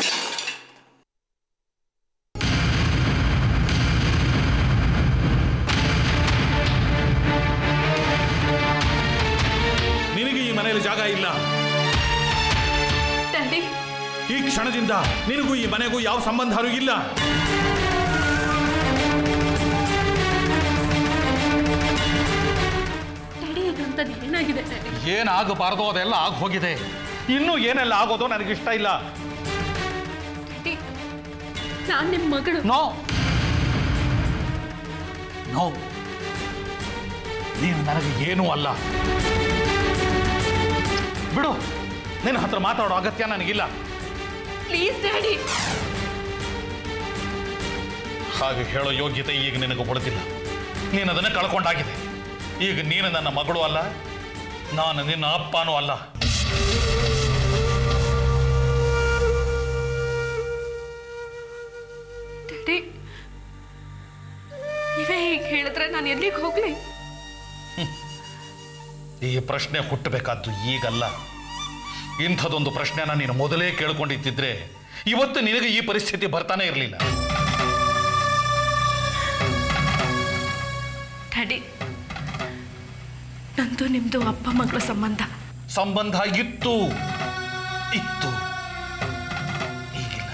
ನಿನಗೆ ಈ ಮನೆಯಲ್ಲಿ ಜಾಗ ಇಲ್ಲ ಡ್ಯಾಡಿ ಈ ಕ್ಷಣದಿಂದ ನಿನಗೂ ಈ ಮನೆಗೂ ಯಾವ ಸಂಬಂಧನೂ ಇಲ್ಲ ಡ್ಯಾಡಿ ಇದಂಥದ್ದು ಏನಾಗಿದೆ ಡ್ಯಾಡಿ ಏನಾಗಬಾರದು ಅದೆಲ್ಲ ಆಗ ಹೋಗಿದೆ ಇನ್ನೂ ಏನೆಲ್ಲ ಆಗೋದು ನನಗಿಷ್ಟ ಇಲ್ಲ ಡ್ಯಾಡಿ ನಾನು ನಿಮ್ಮ ಮಗಳು ನೋ ನೋ ನೀನು ನನಗೆ ಏನೂ ಅಲ್ಲ ಬಿಡು ನಿನ್ನ ಹತ್ರ ಮಾತಾಡೋ ಅಗತ್ಯ ನನಗಿಲ್ಲ ಪ್ಲೀಸ್ ಡ್ಯಾಡಿ ಹಾಗೆ ಹೇಳೋ ಯೋಗ್ಯತೆ ಈಗ ನಿನಗೆ ಉಳಿದಿಲ್ಲ ನೀನು ಅದನ್ನು ಕಳ್ಕೊಂಡಾಗಿದೆ ಈಗ ನೀನು ನನ್ನ ಮಗಳು ಅಲ್ಲ ನಾನು ನಿನ್ನ ಅಪ್ಪನೂ ಅಲ್ಲ ಡ್ಯಾಡಿ ನೀವೇ ಹೀಗೆ ಹೇಳಿದ್ರೆ ನಾನು ಎಲ್ಲಿಗೆ ಹೋಗ್ಲಿ ಈ ಪ್ರಶ್ನೆ ಹುಟ್ಟಬೇಕಾದ್ದು ಈಗಲ್ಲ ಇಂಥದೊಂದು ಪ್ರಶ್ನೆನ ನೀನು ಮೊದಲೇ ಕೇಳ್ಕೊಂಡಿದ್ದಿದ್ರೆ ಇವತ್ತು ನಿನಗೆ ಈ ಪರಿಸ್ಥಿತಿ ಬರ್ತಾನೆ ಇರಲಿಲ್ಲ ಡ್ಯಾಡಿ ನಂದು ನಿಮ್ದು ಅಪ್ಪ ಮಗಳ ಸಂಬಂಧ ಸಂಬಂಧ ಇತ್ತು ಇತ್ತು ಈಗಿಲ್ಲ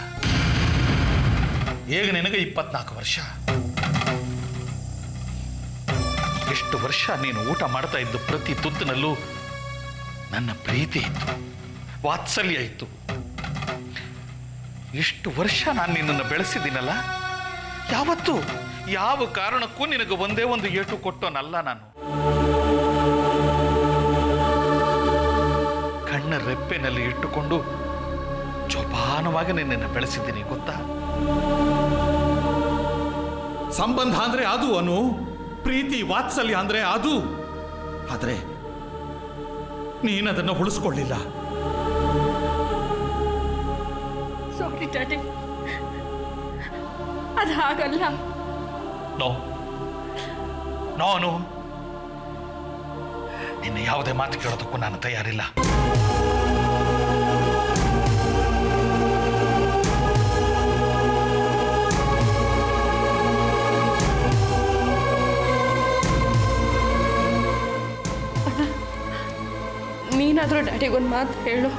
ಈಗ ನಿನಗೆ ಇಪ್ಪತ್ನಾಲ್ಕು ವರ್ಷ ಎಷ್ಟು ವರ್ಷ ನೀನು ಊಟ ಮಾಡ್ತಾ ಇದ್ದು ಪ್ರತಿ ತುತ್ತಿನಲ್ಲೂ ನನ್ನ ಪ್ರೀತಿ ಇತ್ತು ವಾತ್ಸಲ್ಯ ಇತ್ತು ಇಷ್ಟು ವರ್ಷ ನಾನು ನಿನ್ನನ್ನು ಬೆಳೆಸಿದ್ದೀನಲ್ಲ ಯಾವತ್ತು ಯಾವ ಕಾರಣಕ್ಕೂ ನಿನಗೆ ಒಂದೇ ಒಂದು ಏಟು ಕೊಟ್ಟೋನಲ್ಲ ನಾನು ಕಣ್ಣ ರೆಪ್ಪೆನಲ್ಲಿ ಇಟ್ಟುಕೊಂಡು ಜೋಪಾನವಾಗಿ ನಿನ್ನನ್ನು ಬೆಳೆಸಿದ್ದೀನಿ ಗೊತ್ತಾ ಸಂಬಂಧ ಅಂದ್ರೆ ಅದು ಅನು ಪ್ರೀತಿ ವಾತ್ಸಲ್ಯ ಅಂದ್ರೆ ಅದು ಆದ್ರೆ ನೀನದನ್ನು ಉಳಿಸ್ಕೊಳ್ಳಿಲ್ಲ ಸಾರಿ ಡ್ಯಾಡಿ ಅದು ಹಾಗಲ್ಲ ನೋ ನೋನು ನಿನ್ನ ಯಾವುದೇ ಮಾತು ಕೇಳೋದಕ್ಕೂ ನಾನು ತಯಾರಿಲ್ಲ ನೀನಾದರೂ ಡ್ಯಾಡಿಗೊಂದು ಮಾತು ಹೇಳು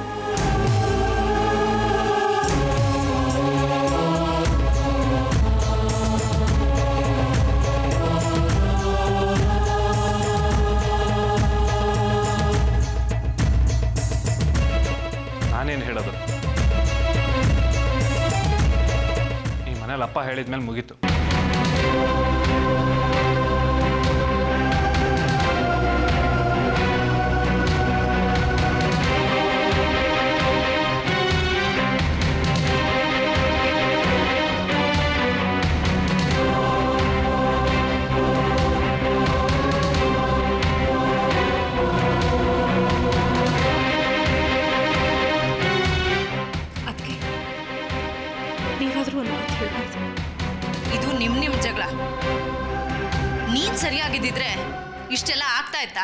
ನಾನೇನು ಹೇಳೋದು ಈ ಮನೇಲಿ ಅಪ್ಪ ಹೇಳಿದ್ಮೇಲೆ ಮುಗೀತು ಅದಕ್ಕೆ ನೀವಾದರೂ ಒಂದು ಮಾತು ಹೇಳ್ಬಾರ್ದು ಇದು ನಿಮ್ ನಿಮ್ ಜಗಳ ನೀನ್ ಸರಿಯಾಗಿದ್ದಿದ್ರೆ ಇಷ್ಟೆಲ್ಲ ಆಗ್ತಾ ಇತ್ತಾ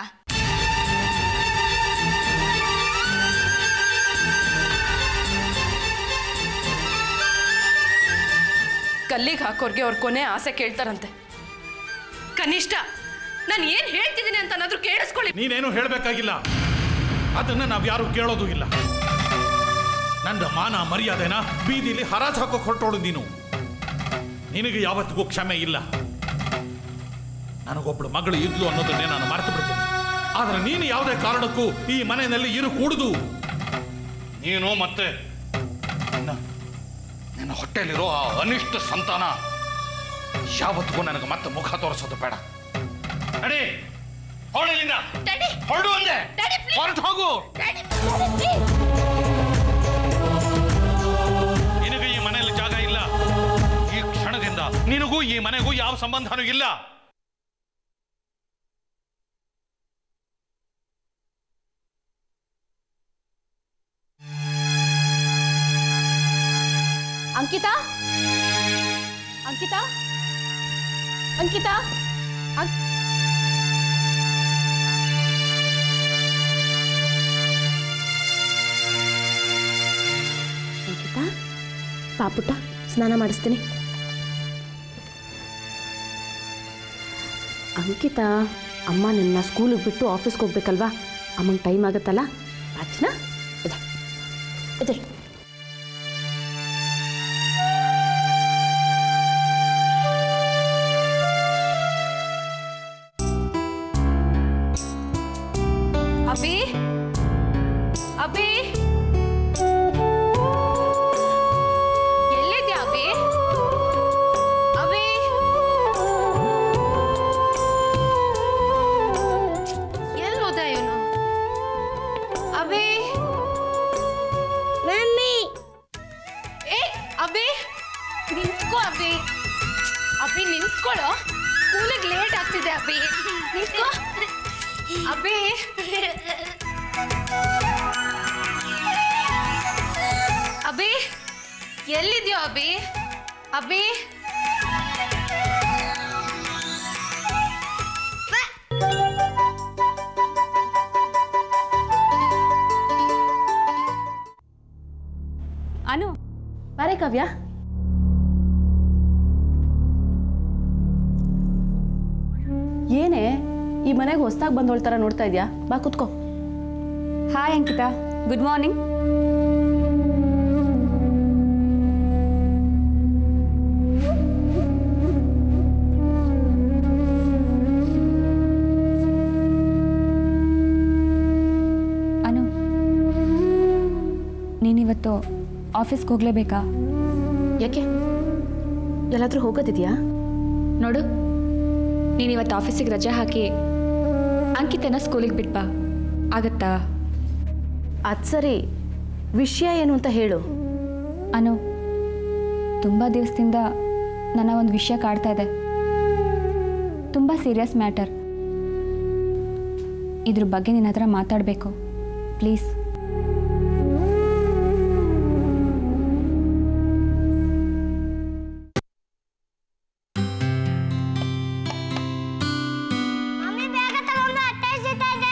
ಕಲ್ಲಿಗೆ ಹಾಕೋರ್ಗೆ ಅವ್ರ ಕೊನೆ ಆಸೆ ಕೇಳ್ತಾರಂತೆ ಕನಿಷ್ಠ ನಾನು ಏನು ಹೇಳ್ತಿದ್ದೀನಿ ಅಂತ ಏನಾದರೂ ಕೇಳಿಸ್ಕೊಳ್ಳಿ ನೀನೇನು ಹೇಳಬೇಕಾಗಿಲ್ಲ ಅದನ್ನ ನಾವು ಯಾರು ಕೇಳೋದು ಇಲ್ಲ ನನ್ನ ಮಾನ ಮರ್ಯಾದೆನ ಬೀದಿಲಿ ಹರಾಜ್ ಹಾಕೋಕ್ ಹೊರಟೋಡು ನೀನು ನಿನಗೆ ಯಾವತ್ತಿಗೂ ಕ್ಷಮೆ ಇಲ್ಲ ನನಗೊಬ್ಬಳು ಮಗಳು ಇದ್ಲು ಅನ್ನೋದನ್ನೇ ನಾನು ಮರೆತು ಬಿಡ್ತೀನಿ ಆದ್ರೆ ನೀನು ಯಾವುದೇ ಕಾರಣಕ್ಕೂ ಈ ಮನೆಯಲ್ಲಿ ಇರು ಕೂಡುದು ನೀನು ಮತ್ತೆ ನಿನ್ನ- ನಿನ್ನ ಹೊಟ್ಟೆಲಿರೋ ಆ ಅನಿಷ್ಟ ಸಂತಾನ ಯಾವತ್ತಿಗೂ ನನಗೆ ಮತ್ತೆ ಮುಖ ತೋರಿಸೋದು ಬೇಡ ನಡಿ ಹೊರಡಿಲ್ಲಿಂದ ಡ್ಯಾಡಿ ಹೊರಡು ಅಂದೆ ಡ್ಯಾಡಿ, please. ಹೊರಟು ಹೋಗು ಡ್ಯಾಡಿ ಪ್ಲೀಸ್ ನಿನಗೂ ಈ ಮನೆಯಲ್ಲಿ ಜಾಗ ಇಲ್ಲ ಈ ಕ್ಷಣದಿಂದ ನಿನಗೂ ಈ ಮನೆಗೂ ಯಾವ ಸಂಬಂಧನೂ ಇಲ್ಲ ಅಂಕಿತಾ ಅಂಕಿತಾ ಅಂಕಿತಾ ಅಂ- ಅಂಕಿತಾ ಪಾಪುಟ್ಟ ಸ್ನಾನ ಮಾಡಿಸ್ತೀನಿ ಅಂಕಿತಾ ಅಮ್ಮ ನಿನ್ನ ಸ್ಕೂಲಿಗೆ ಬಿಟ್ಟು ಆಫೀಸ್ಗೆ ಹೋಗ್ಬೇಕಲ್ವಾ ಅಮ್ಮಂಗೆ ಟೈಮ್ ಆಗುತ್ತಲ್ಲ ಅಚ್ಚನ ಇದೆ ಇದೆ ಅಭಿ ಅಭಿ ಎಲ್ಲಿದ್ಯಾ ಅಭಿ ಅಭಿ ಎಲ್ಲಿ ಹೋದ ಇವನು ಅಭಿ ಮಮ್ಮಿ ಏ ಅಭಿ ನಿಂತ್ಕೋ ಅಭಿ ಅಭಿ ನಿಂತ್ಕೊಳ್ಳೋ ಸ್ಕೂಲಿಗೆ ಲೇಟ್ ಆಗ್ತಿದೆ ಅಭಿ ನಿಂತ್ಕೋ ಅಭಿ ಅಭಿ ಎಲ್ಲಿದ್ಯೋ ಅಭಿ ಅಭಿ ಅನು ಬಾರೆ ಕಾವ್ಯ ಏನೇ ಈ ಮನೆಗೆ ಹೊಸ್ದಾಗಿ ಬಂದೋಳ್ ಥರ ನೋಡ್ತಾ ಇದೆಯಾ ಬಾ ಕುತ್ಕೋ hi Ankita good morning Anu ನೀನಿವತ್ತು ಆಫೀಸ್ಗೆ ಹೋಗಲೇಬೇಕಾ ಯಾಕೆ ಎಲ್ಲಾದ್ರೂ ಹೋಗೋದಿದೆಯಾ ನೋಡು ನೀನಿವತ್ತು ಆಫೀಸಿಗೆ ರಜೆ ಹಾಕಿ ಅಂಕಿತನ ಸ್ಕೂಲಿಗೆ ಬಿಟ್ಬಾ ಆಗತ್ತಾ ಅದು ಸರಿ ವಿಷಯ ಏನು ಅಂತ ಹೇಳು ಅನು ತುಂಬ ದಿವಸದಿಂದ ನನ್ನ ಒಂದು ವಿಷಯ ಕಾಡ್ತಾ ಇದೆ ತುಂಬ ಸೀರಿಯಸ್ ಮ್ಯಾಟರ್ ಇದ್ರ ಬಗ್ಗೆ ನಿನ್ನ ಹತ್ರ ಮಾತಾಡಬೇಕು ಪ್ಲೀಸ್ ಮಮ್ಮಿ ಬೇಗ ತಗೊಂಡು ಅಟ್ಟೈಸ್ತಾ ಇದೆ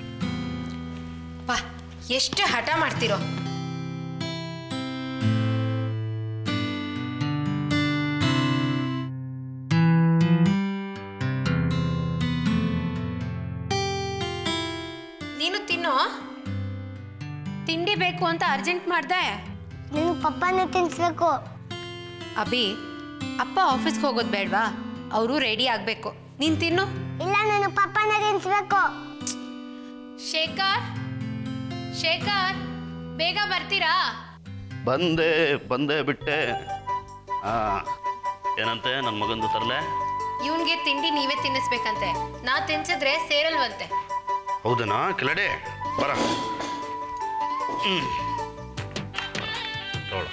ಬಾ ಎಷ್ಟು ಹಠ ಮಾಡ್ತಿರೋ ನೀನು ತಿನ್ನೋ ತಿಂಡಿ ಬೇಕು ಅಂತ ಅರ್ಜೆಂಟ್ ಮಾಡ್ದೆ ನೀನು ಪಪ್ಪನ ತಿನ್ಸ್ಬೇಕು ಅಭಿ ಅಪ್ಪ ಆಫೀಸ್ಗೆ ಹೋಗೋದು ಬೇಡವಾ ಅವರು ರೆಡಿ ಆಗಬೇಕು ನೀನು ತಿನ್ನು ಇಲ್ಲ ನಾನು ಪಪ್ಪನ ತಿನ್ಸ್ಬೇಕು ಶೇಖರ್ ಶೇಖರ್ ಬೇಗ ಬರ್ತೀರಾ ಬಂದೆ ಬಂದೆ ಬಿಟ್ಟೆ ಆ ಏನಂತೆ ನನ್ನ ಮಗಂದು ತರಲೆ ಇವನ್ಗೆ ತಿಂಡಿ ನೀವೇ ತಿನ್ನಿಸ್ಬೇಕಂತೆ ನಾ ತಿನ್ಸಿದ್ರೆ ಸೇರಲ್ವಂತೆ ಹೌದನಾ ಕಿಲಡೆ ಬರ ಹ್ಮ್. ತಗೊಳ್ಳು.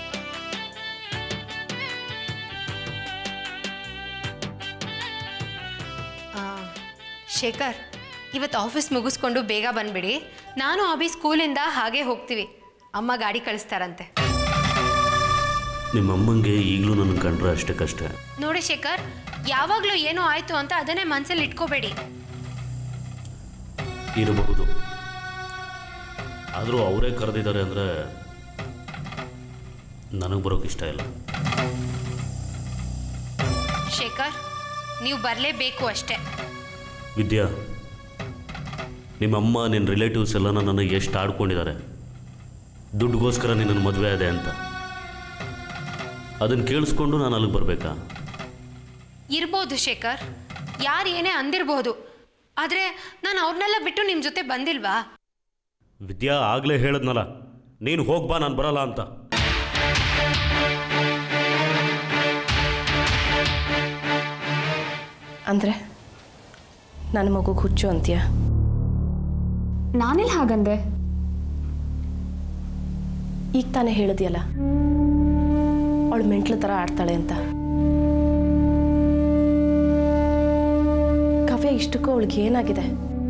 ಆ, ಶೇಖರ್ ಇವತ್ತು ಆಫೀಸ್ ಮುಗಿಸ್ಕೊಂಡು ಬೇಗ ಬಂದ್ಬಿಡಿ ನಾನು ಅಭಿ ಸ್ಕೂಲಿಂದ ಹಾಗೆ ಹೋಗ್ತೀವಿ ಅಮ್ಮ ಗಾಡಿ ಕಳಿಸ್ತಾರಂತೆ ನಿಮ್ಮ ಅಮ್ಮಂಗೆ ಈಗಲೂ ನನ್ನ ಕಂಡ್ರೆ ಅಷ್ಟೇ ಕಷ್ಟ ನೋಡಿ ಶೇಖರ್ ಯಾವಾಗಲೂ ಏನೋ ಆಯಿತು ಅಂತ ಅದನ್ನೇ ಮನಸ್ಸಲ್ಲಿ ಇಟ್ಕೋಬೇಡಿ ಇರಬಹುದು ಆದರೂ ಅವರೇ ಕರೆದಿದ್ದಾರೆ ಅಂದರೆ ನನಗೆ ಬರೋಕೆ ಇಷ್ಟ ಇಲ್ಲ ಶೇಖರ್ ನೀವು ಬರಲೇಬೇಕು ಅಷ್ಟೇ ವಿದ್ಯಾ ನಿಮ್ಮ ಅಮ್ಮ ನಿನ್ನ ರಿಲೇಟಿವ್ಸ್ ಎಲ್ಲ ನನ್ನನ್ನು ಎಷ್ಟು ಆಡ್ಕೊಂಡಿದ್ದಾರೆ ದುಡ್ಡುಗೋಸ್ಕರ ನಿನ್ನನ್ನು ಮದುವೆ ಆದೆ ಅಂತ ಅದನ್ನು ಕೇಳಿಸ್ಕೊಂಡು ನಾನು ಅಲ್ಲಿಗೆ ಬರಬೇಕಾ ಇರ್ಬೋದು ಶೇಖರ್ ಯಾರು ಏನೇ ಅಂದಿರಬಹುದು ಆದರೆ ನಾನು ಅವ್ರನ್ನೆಲ್ಲ ಬಿಟ್ಟು ನಿಮ್ಮ ಜೊತೆ ಬಂದಿಲ್ವಾ ವಿದ್ಯಾ ಆಗಲೇ ಹೇಳಿದ್ನಲ್ಲ ನೀನು ಹೋಗ್ಬಾ ನಾನು ಬರಲ್ಲ ಅಂತ ಅಂದರೆ ನನ್ನ ಮಗುಗೆ ಹುಚ್ಚು ಅಂತೀಯ ನಾನೆಲ್ಲಿ ಹಾಗಂದೆ ಈಗ ತಾನೇ ಹೇಳಿದ್ಯಲ್ಲ ಅವಳು ಮೆಂಟ್ಲು ಥರ ಆಡ್ತಾಳೆ ಅಂತ ಕಾವ್ಯ ಇಷ್ಟಕ್ಕೂ ಅವಳಿಗೆ ಏನಾಗಿದೆ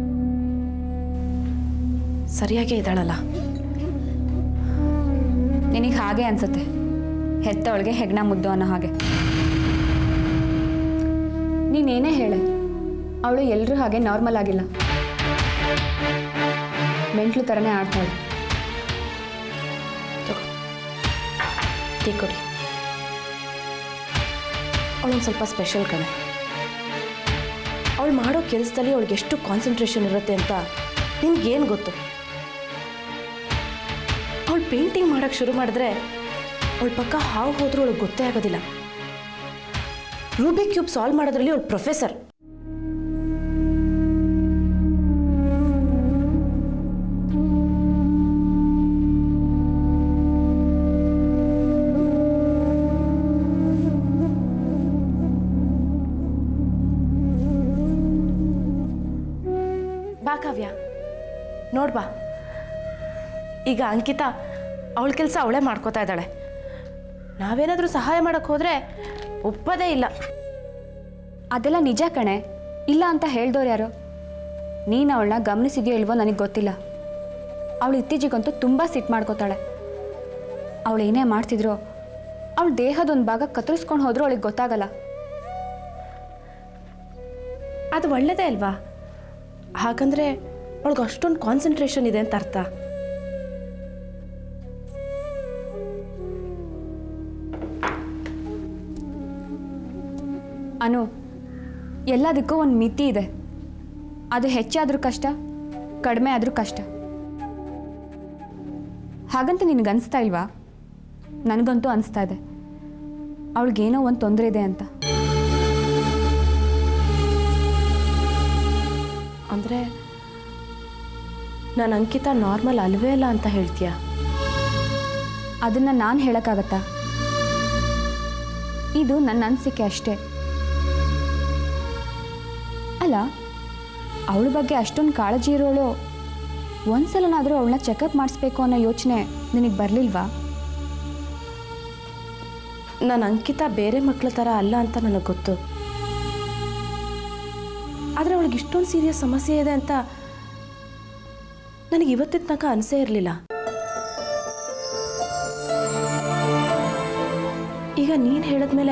ಸರಿಯಾಗೇ ಇದ್ದಾಳಲ್ಲ ನಿನಗೆ ಹಾಗೆ ಅನ್ಸುತ್ತೆ ಹೆತ್ತವಳಿಗೆ ಹೆಗ್ಣ ಮುದ್ದು ಅನ್ನೋ ಹಾಗೆ ನೀನೇನೇ ಹೇಳೆ ಅವಳು ಎಲ್ಲರೂ ಹಾಗೆ ನಾರ್ಮಲ್ ಆಗಿಲ್ಲ ಮೆಂಟ್ಲು ಥರನೇ ಆಡ್ತಾಳೆ ಟೀ ಕೊಡಿ ಅವಳೊಂದು ಸ್ವಲ್ಪ ಸ್ಪೆಷಲ್ ಕಣೆ ಅವಳು ಮಾಡೋ ಕೆಲಸದಲ್ಲಿ ಅವಳಿಗೆ ಎಷ್ಟು ಕಾನ್ಸಂಟ್ರೇಷನ್ ಇರುತ್ತೆ ಅಂತ ನಿಮ್ಗೇನು ಗೊತ್ತು ಅವಳು ಪೇಂಟಿಂಗ್ ಮಾಡೋಕ್ಕೆ ಶುರು ಮಾಡಿದ್ರೆ ಅವಳ ಪಕ್ಕ ಹಾವು ಹೋದ್ರೂ ಅವಳಿಗೆ ಗೊತ್ತೇ ಆಗೋದಿಲ್ಲ ರೂಬಿ ಕ್ಯೂಬ್ ಸಾಲ್ವ್ ಮಾಡೋದ್ರಲ್ಲಿ ಅವಳು ಪ್ರೊಫೆಸರ್ ಬಾ ಕಾವ್ಯ ನೋಡ್ ಬಾ ಈಗ ಅಂಕಿತಾ ಅವಳ ಕೆಲಸ ಅವಳೇ ಮಾಡ್ಕೋತಾ ಇದ್ದಾಳೆ ನಾವೇನಾದರೂ ಸಹಾಯ ಮಾಡೋಕ್ಕೆ ಹೋದರೆ ಒಪ್ಪೋದೇ ಇಲ್ಲ ಅದೆಲ್ಲ ನಿಜ ಕಣೆ ಇಲ್ಲ ಅಂತ ಹೇಳ್ದವ್ರು ಯಾರು ನೀನು ಅವಳನ್ನ ಗಮನಿಸಿದ್ಯೋ ಇಲ್ವೋ ನನಗೆ ಗೊತ್ತಿಲ್ಲ ಅವಳು ಇತ್ತೀಚೆಗಂತೂ ತುಂಬ ಸಿಟ್ಟು ಮಾಡ್ಕೋತಾಳೆ ಅವಳು ಏನೇ ಮಾಡ್ತಿದ್ರು ಅವಳ ದೇಹದೊಂದು ಭಾಗ ಕತ್ತರಿಸ್ಕೊಂಡು ಹೋದ್ರೂ ಅವಳಿಗೆ ಗೊತ್ತಾಗಲ್ಲ ಅದು ಒಳ್ಳೇದೇ ಅಲ್ವಾ ಹಾಗಂದ್ರೆ ಅವಳಿಗೆ ಅಷ್ಟೊಂದು ಕಾನ್ಸಂಟ್ರೇಷನ್ ಇದೆ ಅಂತ ಅರ್ಥ ಅನು ಎಲ್ಲದಕ್ಕೂ ಒಂದು ಮಿತಿ ಇದೆ ಅದು ಹೆಚ್ಚಾದರೂ ಕಷ್ಟ ಕಡಿಮೆ ಆದರೂ ಕಷ್ಟ ಹಾಗಂತ ನಿನಗೆ ಅನಿಸ್ತಾ ಇಲ್ವಾ ನನಗಂತೂ ಅನಿಸ್ತಾ ಇದೆ ಅವಳಿಗೇನೋ ಒಂದು ತೊಂದರೆ ಇದೆ ಅಂತ ಅಂದರೆ ನಾನು ಅಂಕಿತಾ ನಾರ್ಮಲ್ ಅಲ್ವೇ ಅಲ್ಲ ಅಂತ ಹೇಳ್ತೀಯಾ ಅದನ್ನು ನಾನು ಹೇಳೋಕ್ಕಾಗತ್ತಾ ಇದು ನನ್ನ ಅನಿಸಿಕೆ ಅಷ್ಟೇ ಅಲ್ಲ ಅವಳ ಬಗ್ಗೆ ಅಷ್ಟೊಂದು ಕಾಳಜಿ ಇರೋಳು ಒಂದ್ಸಲನಾದರೂ ಅವಳನ್ನ ಚೆಕಪ್ ಮಾಡಿಸ್ಬೇಕು ಅನ್ನೋ ಯೋಚನೆ ನಿನಗೆ ಬರಲಿಲ್ವಾ ನಾನು ಅಂಕಿತಾ ಬೇರೆ ಮಕ್ಕಳ ಥರ ಅಲ್ಲ ಅಂತ ನನಗೆ ಗೊತ್ತು ಆದರೆ ಅವಳಿಗೆ ಇಷ್ಟೊಂದು ಸೀರಿಯಸ್ ಸಮಸ್ಯೆ ಇದೆ ಅಂತ ನನಗೆ ಇವತ್ತಿನ ತನಕ ಅನಿಸೇ ಇರಲಿಲ್ಲ ಈಗ ನೀನು ಹೇಳಿದ್ಮೇಲೆ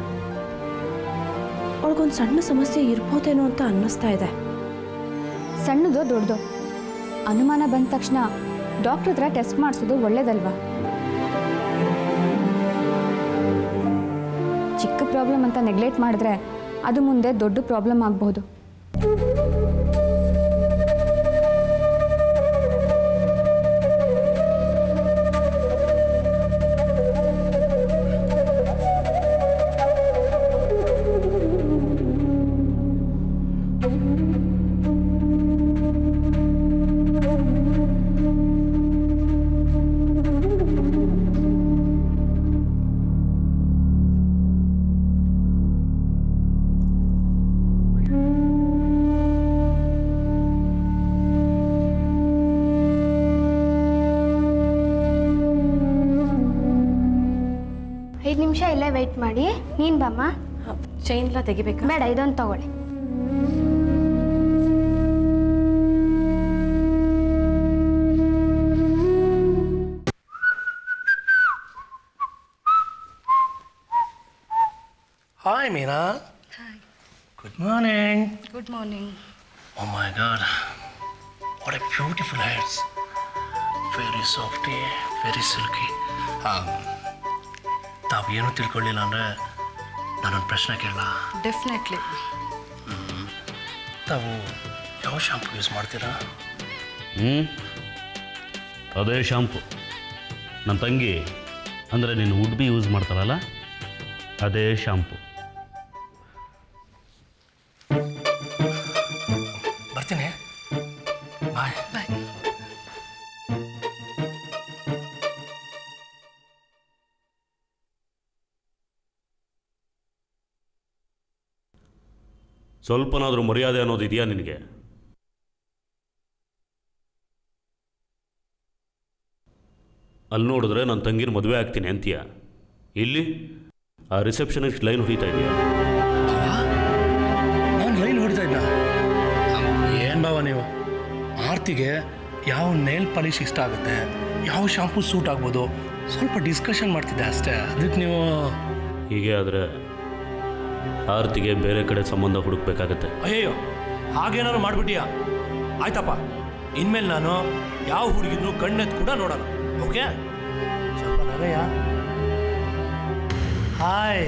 ಅವಳಿಗೊಂದು ಸಣ್ಣ ಸಮಸ್ಯೆ ಇರ್ಬೋದೇನೋ ಅಂತ ಅನ್ನಿಸ್ತಾ ಇದೆ ಸಣ್ಣದು ದೊಡ್ಡದು ಅನುಮಾನ ಬಂದ ತಕ್ಷಣ ಡಾಕ್ಟ್ರ್ ಹತ್ರ ಟೆಸ್ಟ್ ಮಾಡಿಸೋದು ಒಳ್ಳೇದಲ್ವಾ ಚಿಕ್ಕ ಪ್ರಾಬ್ಲಮ್ ಅಂತ ನೆಗ್ಲೆಕ್ಟ್ ಮಾಡಿದ್ರೆ ಅದು ಮುಂದೆ ದೊಡ್ಡ ಪ್ರಾಬ್ಲಮ್ ಆಗಬಹುದು ಐದು ನಿಮಿಷ ಇಲ್ಲೇ ವೆಯ್ಟ್ ಮಾಡಿ ನೀನು ಬಮ್ಮ ಚೈನ್ ಎಲ್ಲ ತೆಗಿಬೇಕಾ ಬೇಡ ಇದೊಂದು ತಗೊಳ್ಳಿ Hi, Meena. Hi. Good morning. Good morning Oh my God. What a beautiful hairs. Very softy, very silky. Um, ತಾವು ಏನು ತಿಳ್ಕೊಳ್ಳಿಲ್ಲ ಅಂದರೆ ನಾನೊಂದು ಪ್ರಶ್ನೆ ಕೇಳಲ್ಲ ಡೆಫಿನೆಟ್ಲಿ ತಾವು ಯಾವ ಶಾಂಪು ಯೂಸ್ ಮಾಡ್ತೀರಾ ಹ್ಞೂ ಅದೇ ಶಾಂಪು ನನ್ನ ತಂಗಿ ಅಂದರೆ ನೀನು ವುಡ್ ಬಿ ಯೂಸ್ ಮಾಡ್ತಾರಲ್ಲ ಅದೇ ಶಾಂಪು ಬರ್ತೀನಿ ಬಾಯ್ ಬಾಯ್ ಸ್ವಲ್ಪನಾದರೂ ಮರ್ಯಾದೆ ಅನ್ನೋದು ಇದೆಯಾ ನಿನಗೆ ಅಲ್ಲಿ ನೋಡಿದ್ರೆ ನನ್ನ ತಂಗಿನ ಮದುವೆ ಆಗ್ತೀನಿ ಅಂತೀಯ ಇಲ್ಲಿ ಆ ರಿಸೆಪ್ಷನಿಸ್ಟ್ ಲೈನ್ ಹೊಡಿತಾ ಇದೆಯಾ ನಾನು ಲೈನ್ ಹೊಡಿತಾ ಇದ್ದ ಏನು ಬಾವ ನೀವು ಆರ್ತಿಗೆ ಯಾವ ನೇಲ್ ಪಾಲಿಶ್ ಇಷ್ಟ ಆಗುತ್ತೆ ಯಾವ ಶಾಂಪೂ ಸೂಟ್ ಆಗ್ಬೋದು ಸ್ವಲ್ಪ ಡಿಸ್ಕಷನ್ ಮಾಡ್ತಿದ್ದೆ ಅಷ್ಟೇ ಅದಕ್ಕೆ ನೀವು ಹೀಗೆ ಆದರೆ ಆರ್ತಿಗೆ ಬೇರೆ ಕಡೆ ಸಂಬಂಧ ಹುಡುಕ್ಬೇಕಾಗತ್ತೆ ಅಯ್ಯಯ್ಯೋ ಹಾಗೇನಾದ್ರು ಮಾಡ್ಬಿಟ್ಟಿಯಾ ಆಯ್ತಪ್ಪ ಇನ್ಮೇಲೆ ನಾನು ಯಾವ ಹುಡುಗಿನೂ ಕಣ್ಣೆತ್ತು ಕೂಡ ನೋಡಲ್ಲ ಓಕೆ ಸ್ವಲ್ಪ ನಗಯ್ಯ ಹಾಯ್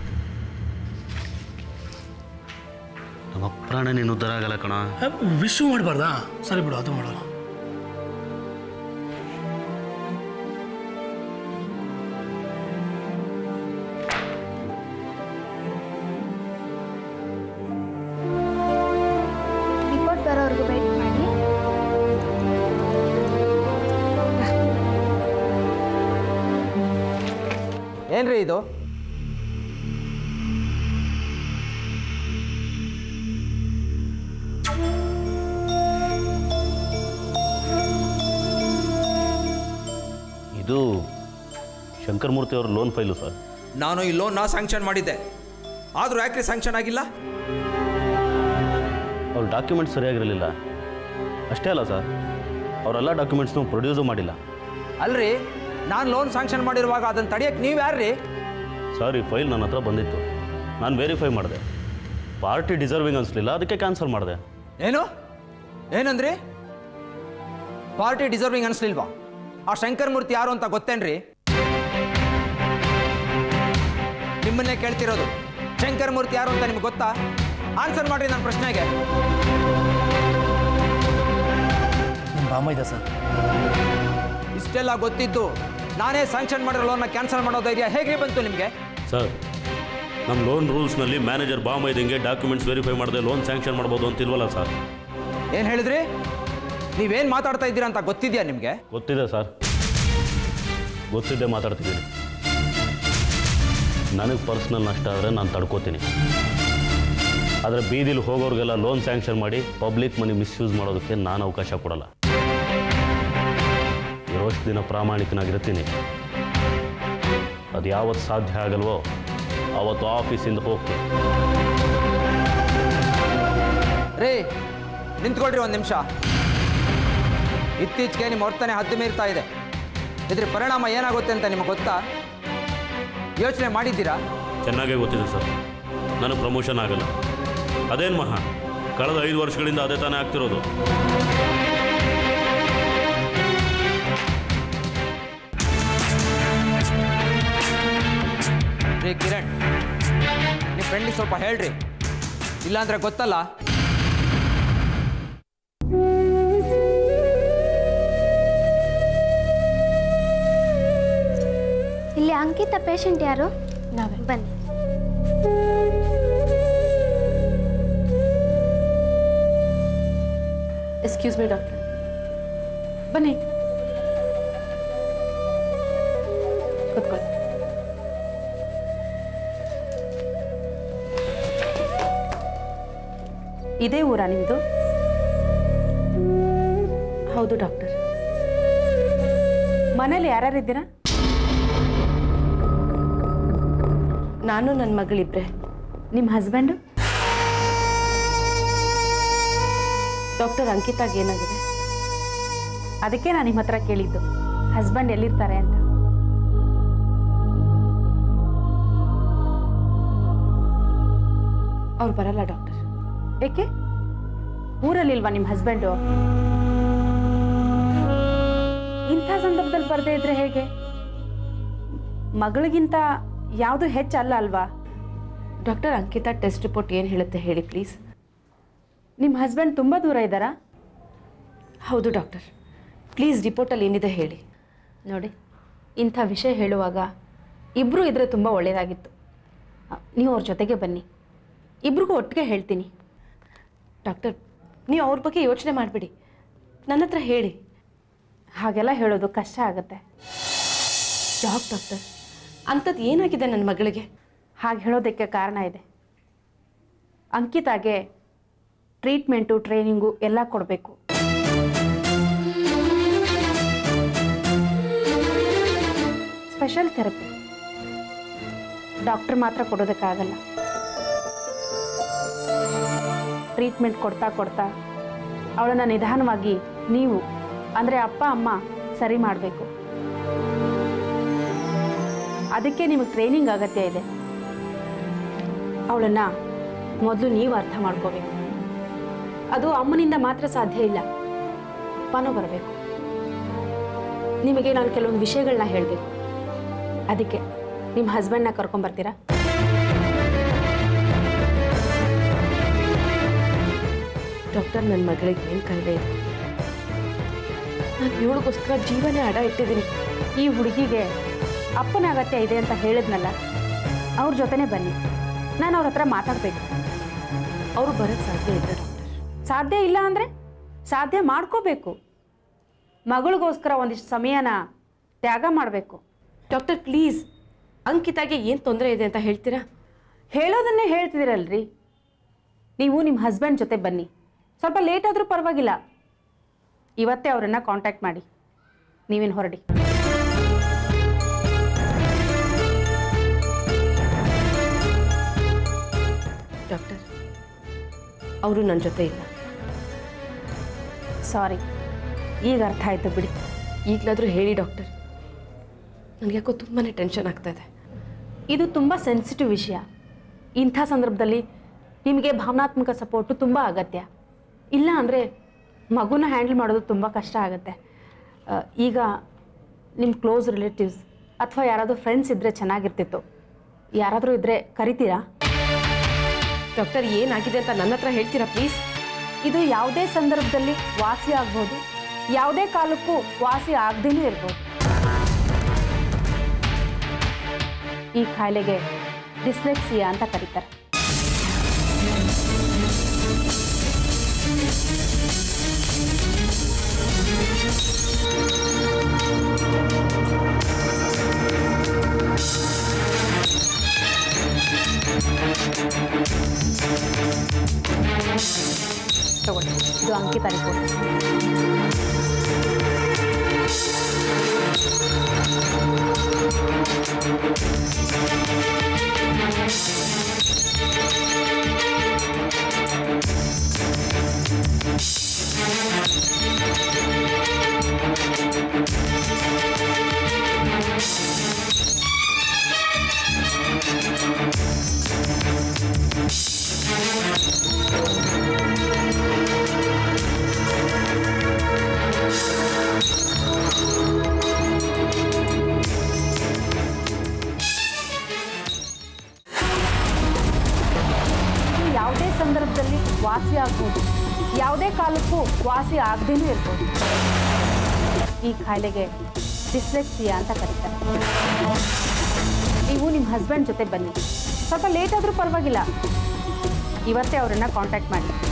ನಮ್ಮ ಪ್ರಾಣ ನೀನು ಉದ್ಧಾರ ಆಗಲ್ಲ ಕಣ ವಿಶ್ ಮಾಡಬಾರ್ದಾ ಸರಿ ಬಿಡು ಅದು ಮಾಡೋಣ ರಿಪೋರ್ಟ್ ಬರೋವರೆಗೂ ವೆಯ್ಟ್ ಮಾಡಿ ಏನ್ರಿ ಇದು ಇದು ಶಂಕರಮೂರ್ತಿ ಅವ್ರ ಲೋನ್ ಫೈಲು ಸರ್ ನಾನು ಈ ಲೋನ್ನ ಸ್ಯಾಂಕ್ಷನ್ ಮಾಡಿದ್ದೆ ಆದರೂ ಯಾಕ್ರಿ ಸ್ಯಾಂಕ್ಷನ್ ಆಗಿಲ್ಲ ಅವ್ರ ಡಾಕ್ಯುಮೆಂಟ್ಸ್ ಸರಿಯಾಗಿರಲಿಲ್ಲ ಅಷ್ಟೇ ಅಲ್ಲ ಸರ್ ಅವರೆಲ್ಲ ಡಾಕ್ಯುಮೆಂಟ್ಸ್ನು ಪ್ರೊಡ್ಯೂಸು ಮಾಡಿಲ್ಲ ಅಲ್ರಿ ನಾನು ಲೋನ್ ಸ್ಯಾಂಕ್ಷನ್ ಮಾಡಿರುವಾಗ ಅದನ್ನು ತಡೆಯಕ್ಕೆ ನೀವು ಯಾರ್ರಿ ಸರ್ ಈ ಫೈಲ್ ನನ್ನ ಹತ್ರ ಬಂದಿತ್ತು ನಾನು ವೆರಿಫೈ ಮಾಡಿದೆ ಪಾರ್ಟಿ ಡಿಸರ್ವಿಂಗ್ ಅನಿಸ್ಲಿಲ್ಲ ಅದಕ್ಕೆ ಕ್ಯಾನ್ಸಲ್ ಮಾಡಿದೆ ಏನು ಏನಂದ್ರಿ ಪಾರ್ಟಿ ಡಿಸರ್ವಿಂಗ್ ಅನಿಸ್ಲಿಲ್ವಾ ಆ ಶಂಕರ್ ಮೂರ್ತಿ ಯಾರು ಅಂತ ಗೊತ್ತೇನ್ರಿ ನಿಮ್ಮನ್ನೇ ಕೇಳ್ತಿರೋದು ಶಂಕರ್ ಮೂರ್ತಿ ಯಾರು ಅಂತ ನಿಮ್ಗೆ ಗೊತ್ತಾ ಆನ್ಸರ್ ಮಾಡ್ರಿ ನನ್ನ ಪ್ರಶ್ನೆಗೆ ನಿಮ್ಮ ಬಾಮ ಇದೆ ಸರ್ ಇಷ್ಟೆಲ್ಲ ಗೊತ್ತಿದ್ದು ನಾನೇ ಸ್ಯಾಂಕ್ಷನ್ ಮಾಡಿರೋ ಲೋನ್ನ ಕ್ಯಾನ್ಸಲ್ ಮಾಡೋ ಧೈರ್ಯ ಹೇಗೆ ಬಂತು ನಿಮಗೆ ಸರ್ ನಮ್ಮ ಲೋನ್ ರೂಲ್ಸ್ನಲ್ಲಿ ಮ್ಯಾನೇಜರ್ ಬಾಮ್ ಇದ್ದಂಗೆ ಡಾಕ್ಯುಮೆಂಟ್ಸ್ ವೆರಿಫೈ ಮಾಡದೆ ಲೋನ್ ಸ್ಯಾಂಕ್ಷನ್ ಮಾಡ್ಬೋದು ಅಂತಿಲ್ವಲ್ಲ ಸರ್ ಏನು ಹೇಳಿದ್ರಿ ನೀವೇನು ಮಾತಾಡ್ತಾ ಇದ್ದೀರಾ ಅಂತ ಗೊತ್ತಿದೆಯಾ ನಿಮಗೆ ಗೊತ್ತಿದೆ ಸರ್ ಗೊತ್ತಿದ್ದೆ ಮಾತಾಡ್ತಿದ್ದೀನಿ ನನಗೆ ಪರ್ಸ್ನಲ್ ನಷ್ಟ ಆದರೆ ನಾನು ತಡ್ಕೋತೀನಿ ಆದರೆ ಬೀದಿಲಿ ಹೋಗೋರಿಗೆಲ್ಲ ಲೋನ್ ಸ್ಯಾಂಕ್ಷನ್ ಮಾಡಿ ಪಬ್ಲಿಕ್ ಮನಿ ಮಿಸ್ಯೂಸ್ ಮಾಡೋದಕ್ಕೆ ನಾನು ಅವಕಾಶ ಕೊಡಲ್ಲ ಇರೋಷ್ಟು ದಿನ ಪ್ರಾಮಾಣಿಕನಾಗಿರ್ತೀನಿ ಅದು ಯಾವತ್ತು ಸಾಧ್ಯ ಆಗಲ್ವೋ ಅವತ್ತು ಆಫೀಸಿಂದ ಹೋಗ್ತೀನಿ ರೀ ನಿಂತ್ಕೊಳ್ರಿ ಒಂದು ನಿಮಿಷ ಇತ್ತೀಚೆಗೆ ನಿಮ್ಮ ವರ್ತನೆ ಹದ್ದು ಮೀರ್ತಾ ಇದೆ ಇದ್ರ ಪರಿಣಾಮ ಏನಾಗುತ್ತೆ ಅಂತ ನಿಮಗೆ ಗೊತ್ತಾ ಯೋಚನೆ ಮಾಡಿದ್ದೀರಾ ಚೆನ್ನಾಗೇ ಗೊತ್ತಿದೆ ಸರ್ ನನಗೆ ಪ್ರಮೋಷನ್ ಆಗಲ್ಲ ಅದೇನು ಮಹಾ ಕಳೆದ ಐದು ವರ್ಷಗಳಿಂದ ಅದೇ ತಾನೇ ಆಗ್ತಿರೋದು ರೀ ಕಿರಣ್ ನಿಮ್ಮ ಫ್ರೆಂಡಿಗೆ ಸ್ವಲ್ಪ ಹೇಳ್ರಿ ಇಲ್ಲಾಂದ್ರೆ ಗೊತ್ತಲ್ಲ ಇಲ್ಲಿ ಅಂಕಿತ ಪೇಷಂಟ್ ಯಾರು ನಾವೇ ಬನ್ನಿ ಎಕ್ಸ್ಕ್ಯೂಸ್ ಮಿ ಡಾಕ್ಟರ್ ಬನ್ನಿ ಕೂತ್ಕೊಳ್ಳಿ ಇದೇ ಊರಾ ನಿಮ್ಮದು ಹೌದು ಡಾಕ್ಟರ್ ಮನೇಲಿ ಯಾರ್ಯಾರಿದ್ದೀರಾ ನಾನು ನನ್ನ ಮಗಳಿಬ್ರೆ ನಿಮ್ಮ ಹಸ್ಬೆಂಡು ಡಾಕ್ಟರ್ ಅಂಕಿತಾಗ್ ಏನಾಗಿದೆ ಅದಕ್ಕೆ ನಾನು ನಿಮ್ಮ ಹತ್ರ ಕೇಳಿದ್ದು ಹಸ್ಬೆಂಡ್ ಎಲ್ಲಿರ್ತಾರೆ ಅಂತ ಅವ್ರು ಬರಲ್ಲ ಡಾಕ್ಟರ್ ಏಕೆ ಊರಲ್ಲಿಲ್ವಾ ನಿಮ್ಮ ಹಸ್ಬೆಂಡು ಇಂಥ ಸಂದರ್ಭದಲ್ಲಿ ಬರದೇ ಇದ್ರೆ ಹೇಗೆ ಮಗಳಿಗಿಂತ ಯಾವುದು ಹೆಚ್ಚಲ್ಲ ಅಲ್ವಾ ಡಾಕ್ಟರ್ ಅಂಕಿತಾ ಟೆಸ್ಟ್ ರಿಪೋರ್ಟ್ ಏನು ಹೇಳುತ್ತೆ ಹೇಳಿ ಪ್ಲೀಸ್ ನಿಮ್ಮ ಹಸ್ಬೆಂಡ್ ತುಂಬ ದೂರ ಇದ್ದಾರಾ ಹೌದು ಡಾಕ್ಟರ್ ಪ್ಲೀಸ್ ರಿಪೋರ್ಟಲ್ಲಿ ಏನಿದೆ ಹೇಳಿ ನೋಡಿ ಇಂಥ ವಿಷಯ ಹೇಳುವಾಗ ಇಬ್ಬರು ಇದ್ರೆ ತುಂಬ ಒಳ್ಳೆಯದಾಗಿತ್ತು ಅ, ನೀವು ಅವ್ರ ಜೊತೆಗೆ ಬನ್ನಿ ಇಬ್ರಿಗೂ ಒಟ್ಟಿಗೆ ಹೇಳ್ತೀನಿ ಡಾಕ್ಟರ್ ನೀವು ಅವ್ರ ಬಗ್ಗೆ ಯೋಚನೆ ಮಾಡಿಬಿಡಿ ನನ್ನ ಹತ್ರ ಹೇಳಿ ಹಾಗೆಲ್ಲ ಹೇಳೋದು ಕಷ್ಟ ಆಗುತ್ತೆ ಯಾಕೆ ಡಾಕ್ಟರ್ ಅಂಥದ್ದು ಏನಾಗಿದೆ ನನ್ನ ಮಗಳಿಗೆ ಹಾಗೆ ಹೇಳೋದಕ್ಕೆ ಕಾರಣ ಇದೆ ಅಂಕಿತಾಗೆ ಟ್ರೀಟ್ಮೆಂಟು ಟ್ರೈನಿಂಗು ಎಲ್ಲ ಕೊಡಬೇಕು ಸ್ಪೆಷಲ್ ಥೆರಪಿ ಡಾಕ್ಟರ್ ಮಾತ್ರ ಕೊಡೋದಕ್ಕಾಗಲ್ಲ ಟ್ರೀಟ್ಮೆಂಟ್ ಕೊಡ್ತಾ ಕೊಡ್ತಾ ಅವಳನ್ನು ನಿಧಾನವಾಗಿ ನೀವು ಅಂದರೆ ಅಪ್ಪ ಅಮ್ಮ ಸರಿ ಮಾಡಬೇಕು ಅದಕ್ಕೆ ನಿಮಗೆ ಟ್ರೈನಿಂಗ್ ಅಗತ್ಯ ಇದೆ ಅವಳನ್ನು ಮೊದಲು ನೀವು ಅರ್ಥ ಮಾಡ್ಕೋಬೇಕು ಅದು ಅಮ್ಮನಿಂದ ಮಾತ್ರ ಸಾಧ್ಯ ಇಲ್ಲ ಅಪ್ಪನೂ ಬರಬೇಕು ನಿಮಗೆ ನಾನು ಕೆಲವೊಂದು ವಿಷಯಗಳನ್ನ ಹೇಳಬೇಕು ಅದಕ್ಕೆ ನಿಮ್ಮ ಹಸ್ಬೆಂಡ್ನ ಕರ್ಕೊಂಬರ್ತೀರಾ ಡಾಕ್ಟರ್ ನನ್ನ ಮಗಳಿಗೆ ಏನು ಕಾಯಿಲೆ ಇದೆ ನಾನು ಇವಳಿಗೋಸ್ಕರ ಜೀವನೇ ಅಡ ಇಟ್ಟಿದ್ದೀನಿ ಈ ಹುಡುಗಿಗೆ ಅಪ್ಪನ ಅಗತ್ಯ ಇದೆ ಅಂತ ಹೇಳಿದ್ನಲ್ಲ ಅವ್ರ ಜೊತೆನೇ ಬನ್ನಿ ನಾನು ಅವ್ರ ಹತ್ರ ಮಾತಾಡಬೇಕು ಅವರು ಬರೋಕ್ಕೆ ಸಾಧ್ಯ ಇಲ್ಲ ಡಾಕ್ಟರ್ ಸಾಧ್ಯ ಇಲ್ಲ ಅಂದರೆ ಸಾಧ್ಯ ಮಾಡ್ಕೋಬೇಕು ಮಗಳಿಗೋಸ್ಕರ ಒಂದಿಷ್ಟು ಸಮಯನ ತ್ಯಾಗ ಮಾಡಬೇಕು ಡಾಕ್ಟರ್ ಪ್ಲೀಸ್ ಅಂಕಿತಾಗೆ ಏನು ತೊಂದರೆ ಇದೆ ಅಂತ ಹೇಳ್ತೀರಾ ಹೇಳೋದನ್ನೇ ಹೇಳ್ತಿದ್ದೀರಲ್ರಿ ನೀವು ನಿಮ್ಮ ಹಸ್ಬೆಂಡ್ ಜೊತೆ ಬನ್ನಿ ಸ್ವಲ್ಪ ಲೇಟ್ ಆದರೂ ಪರವಾಗಿಲ್ಲ ಇವತ್ತೇ ಅವರನ್ನು ಕಾಂಟ್ಯಾಕ್ಟ್ ಮಾಡಿ ನೀವೇನು ಹೊರಡಿ ಡಾಕ್ಟರ್ ಅವರು ನನ್ನ ಜೊತೆ ಇಲ್ಲ ಸಾರಿ ಈಗ ಅರ್ಥ ಆಯಿತು ಬಿಡಿ ಈಗಲಾದರೂ ಹೇಳಿ ಡಾಕ್ಟರ್ ನನಗೆ ಯಾಕೋ ತುಂಬಾ ಟೆನ್ಷನ್ ಆಗ್ತಾ ಇದೆ ಇದು ತುಂಬ ಸೆನ್ಸಿಟಿವ್ ವಿಷಯ ಇಂಥ ಸಂದರ್ಭದಲ್ಲಿ ನಿಮಗೆ ಭಾವನಾತ್ಮಕ ಸಪೋರ್ಟು ತುಂಬ ಅಗತ್ಯ ಇಲ್ಲ ಅಂದರೆ ಮಗುನ ಹ್ಯಾಂಡಲ್ ಮಾಡೋದು ತುಂಬ ಕಷ್ಟ ಆಗುತ್ತೆ ಆ, ಈಗ ನಿಮ್ಮ ಕ್ಲೋಸ್ ರಿಲೇಟಿವ್ಸ್ ಅಥವಾ ಯಾರಾದರೂ ಫ್ರೆಂಡ್ಸ್ ಇದ್ದರೆ ಚೆನ್ನಾಗಿರ್ತಿತ್ತು ಯಾರಾದರೂ ಇದ್ದರೆ ಕರಿತೀರಾ ಡಾಕ್ಟರ್ ಏನಾಗಿದೆ ಅಂತ ನನ್ನ ಹತ್ರ ಹೇಳ್ತೀರಾ ಪ್ಲೀಸ್ ಇದು ಯಾವುದೇ ಸಂದರ್ಭದಲ್ಲಿ ವಾಸಿ ಆಗ್ಬೋದು ಯಾವುದೇ ಕಾಲಕ್ಕೂ ವಾಸಿ ಆಗದೇನೂ ಇರ್ಬೋದು ಈ ಕಾಯಿಲೆಗೆ ಡಿಸ್ಲೆಕ್ಸಿಯಾ ಅಂತ ಕರೀತಾರೆ ತಗೊಳ್ಳಿ ಇದು ಅಂಕಿತ ರಿಪೋರ್ಟ್ ಇದು ಯಾವುದೇ ಸಂದರ್ಭದಲ್ಲಿ ವಾಸಿ ಆಗ್ಬೋದು ಯಾವುದೇ ಕಾಲಕ್ಕೂ ವಾಸಿ ಆಗದೇನೂ ಇರ್ಬೋದು ಈ ಕಾಯಿಲೆಗೆ ಡಿಸ್ಲೆಕ್ಸಿಯಾ ಅಂತ ಕರೀತಾರೆ ನೀವು ನಿಮ್ಮ ಹಸ್ಬೆಂಡ್ ಜೊತೆ ಬನ್ನಿ ಸ್ವಲ್ಪ ಲೇಟ್ ಆದರೂ ಪರವಾಗಿಲ್ಲ ಇವತ್ತೇ ಅವರನ್ನು ಕಾಂಟ್ಯಾಕ್ಟ್ ಮಾಡಿ